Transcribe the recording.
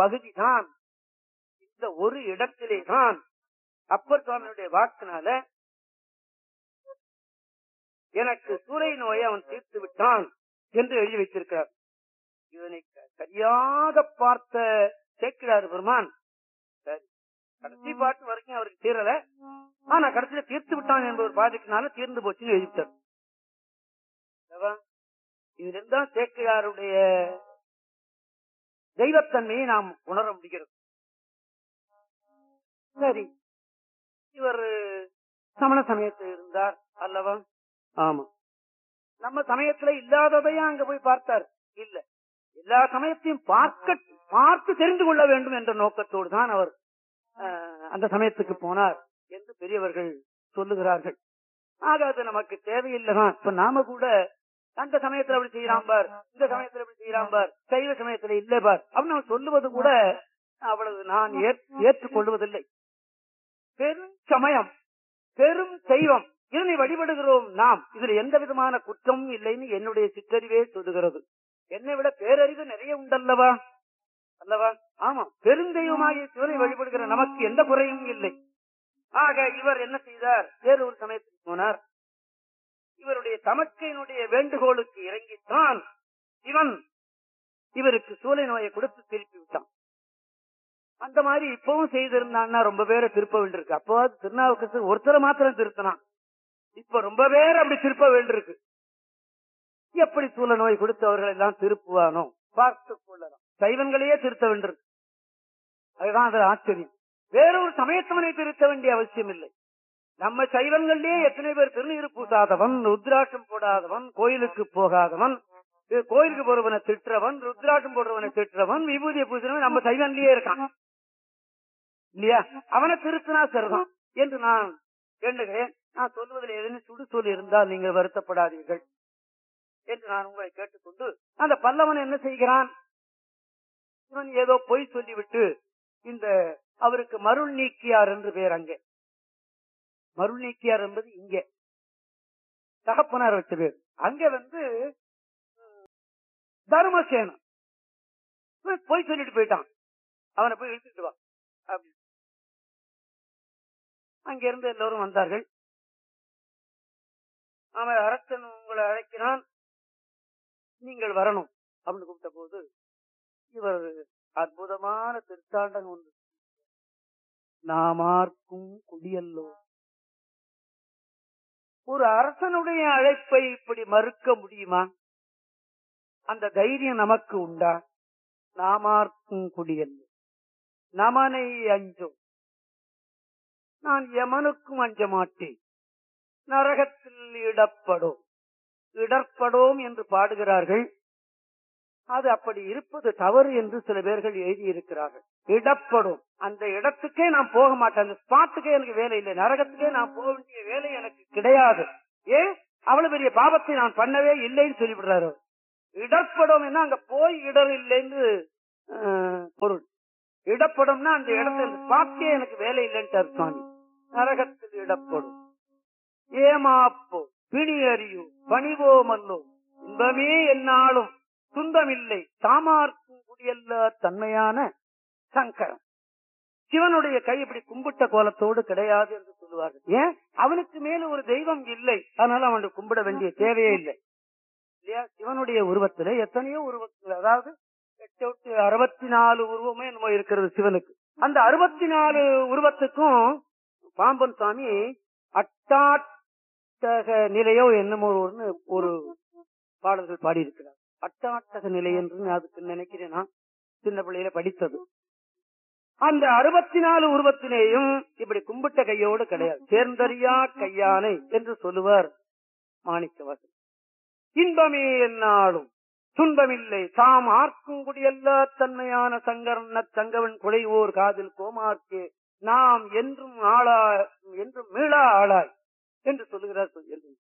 பகுதி தான் இந்த ஒரு இடத்திலே தான் அப்பர் சுவாமியுடைய வாக்குனால எனக்கு சூறை நோயை அவன் தீர்த்து விட்டான் என்று எழுதி வைத்திருக்கிறார் இதனை க- சரியாக பார்த்த சேக்கிழார் பெருமான் சரி கடைசி பாட்டு வரைக்கும் அவருக்கு தீரல ஆனா கடைசியில தீர்த்து விட்டான் என்ற ஒரு பாதிக்குனால தீர்ந்து போச்சுன்னு எழுதிட்டார் அல்லவா? இதுல இருந்தான் சேக்கிழாருடைய தெய்வத்தன்மையை நாம் உணர முடிகிறது சரி இவர் சமண சமயத்தில் இருந்தார் அல்லவா ஆமா நம்ம சமயத்துல இல்லாததையும் அங்க போய் பார்த்தார் இல்ல எல்லா சமயத்தையும் பார்க்க பார்த்து தெரிந்து கொள்ள வேண்டும் என்ற நோக்கத்தோடு தான் அவர் அஹ், அந்த சமயத்துக்கு போனார் என்று பெரியவர்கள் சொல்லுகிறார்கள் ஆக அது நமக்கு தேவையில்லைதான் இப்ப நாம கூட அந்த சமயத்துல அப்படி செய்யறான் பார் இந்த சமயத்துல அப்படி செய்யறான் பார் சைவ சமயத்துல இல்ல பார் அப்படின்னு அவன் சொல்லுவது கூட அவ்வளவு நான் ஏற்- ஏற்றுக்கொள்வதில்லை பெரும் சமயம் பெரும் தெய்வம் இதனை வழிபடுகிறோம் நாம் இதுல எந்த விதமான குற்றமும் இல்லைன்னு என்னுடைய சிற்றறிவே சொல்லுகிறது என்னை விட பேரறிவு நிறைய உண்டல்லவா அல்லவா ஆமா பெருந்தெய்வமாகிய சிவனை வழிபடுகிற நமக்கு எந்த குறையும் இல்லை ஆக இவர் என்ன செய்தார் வேறு ஒரு சமயத்துக்கு போனார் இவருடைய தமக்கையினுடைய வேண்டுகோளுக்கு இறங்கித்தான் இவன் இவருக்கு சூளை நோயை கொடுத்து திருப்பி விட்டான் அந்த மாதிரி இப்பவும் செய்திருந்தான்னா ரொம்ப பேரை திருப்ப வேண்டியிருக்கு அப்போது திருநாவுக்கரசு ஒருத்தரை மாத்திரம் திருத்தினான் இப்ப ரொம்ப பேர் அப்படி திருப்ப வேண்டியிருக்கு எப்படி சூழ நோய் கொடுத்து அவர்கள் எல்லாம் திருப்புவானோ பார்த்து கொள்ளலாம் சைவன்களையே திருத்த வேண்டியிருக்கு அதுதான் அது ஆச்சரியம் வேறொரு சமயத்தவனை திருத்த வேண்டிய அவசியம் இல்லை நம்ம சைவன்களிலே எத்தனை பேர் திருநீர் பூசாதவன் ருத்ராட்சம் போடாதவன் கோயிலுக்கு போகாதவன் இது கோயிலுக்கு போறவனை திட்டுறவன் ருத்ராட்சம் போடுறவனை திட்டுறவன் விபூதியை பூசுறவன் நம்ம சைவன்லயே இருக்கான் இல்லையா அவனை திருத்தினா சரிதான் என்று நான் எண்ணுகிறேன் நான் சொல்வதில் ஏதேனும் சுடு சொல் இருந்தால் நீங்கள் வருத்தப்படாதீர்கள் என்று நான் உங்களை கேட்டுக்கொண்டு அந்த பல்லவன் என்ன செய்கிறான் இவன் ஏதோ பொய் சொல்லிவிட்டு இந்த அவருக்கு மருள் நீக்கியார் என்று பேர் அங்கே மருள் நீக்கியார் என்பது இங்கே தகப்பனார் வச்ச பேர் அங்க வந்து ம், தர்மசேனன் இவன் பொய் சொல்லிட்டு போயிட்டான் அவனை போய் இழுத்துட்டு வா அப்படி அங்கிருந்து எல்லோரும் வந்தார்கள் அவன் அரசன் உங்களை அழைக்கிறான் நீங்கள் வரணும் அப்படின்னு கூப்பிட்ட போது இவர் அற்புதமான திருத்தாண்டம் ஒன்று நாமார்க்கும் குடியல்லோ ஒரு அரசனுடைய அழைப்பை இப்படி மறுக்க முடியுமா அந்த தைரியம் நமக்கு உண்டா நாமார்க்கும் குடியல்லோ நமனை அஞ்சும் நான் எமனுக்கும் அஞ்ச மாட்டேன் நரகத்தில் இடப்படும் இடர்படோம் என்று பாடுகிறார்கள் அது அப்படி இருப்பது தவறு என்று சில பேர்கள் எழுதியிருக்கிறார்கள் இடப்படும் அந்த இடத்துக்கே நான் போக மாட்டேன் அந்த ஸ்பாட்டுக்கே எனக்கு வேலை இல்லை நரகத்துக்கே நான் போக வேண்டிய வேலை எனக்கு கிடையாது ஏன் அவ்வளவு பெரிய பாவத்தை நான் பண்ணவே இல்லைன்னு சொல்லிவிடுறாரு அவர். இடப்படும் என்ன அங்க போய் இடர் இல்லைன்னு அஹ், பொருள் இடப்படும்னா அந்த இடத்துல அந்த ஸ்பாட்டே எனக்கு வேலை இல்லைன்ட்டார் சுவாமி நரகத்தில் இடப்படும் ஏமாப்போ பிணி அறியோ பணிவோ மல்லோ இன்பமே என்னாலும் துன்பமில்லை தாமார்க்கும் குடியல்ல தன்மையான சங்கரம் சிவனுடைய கை இப்படி கும்பிட்ட கோலத்தோடு கிடையாது என்று சொல்லுவார்கள் ஏன் அவனுக்கு மேல ஒரு தெய்வம் இல்லை அதனால அவனுக்கு கும்பிட வேண்டிய தேவையே இல்லை இல்லையா சிவனுடைய உருவத்துல எத்தனையோ உருவங்கள் அதாவது எட்டு எட்டு அறுபத்தி நாலு உருவமே என்னமோ இருக்கிறது சிவனுக்கு அந்த அறுபத்தி நாலு உருவத்துக்கும் பாம்பன் சுவாமி அட்டாட்டக நிலையோ என்னமோ ஒண்ணு ஒரு பாடல்கள் பாடியிருக்கிறார் அட்டாட்டக நிலை என்று அதுக்கு நினைக்கிறேன் நான் சின்ன பிள்ளையில படித்தது அந்த அறுபத்தி நாலு உருவத்திலேயும் இப்படி கும்பிட்ட கையோடு கிடையாது சேர்ந்தறியா கையானை என்று சொல்லுவார் மாணிக்கவாசன் இன்பமே என்னாலும் துன்பமில்லை தாம் ஆர்க்கும் குடியல்லா தன்மையான சங்கரன் சங்கவன் குலைவோர் காதில் கோமார்க்கே நாம் என்றும் ஆளா என்றும் மீளா ஆளாய் என்று சொல்லுகிறார் சொல்லி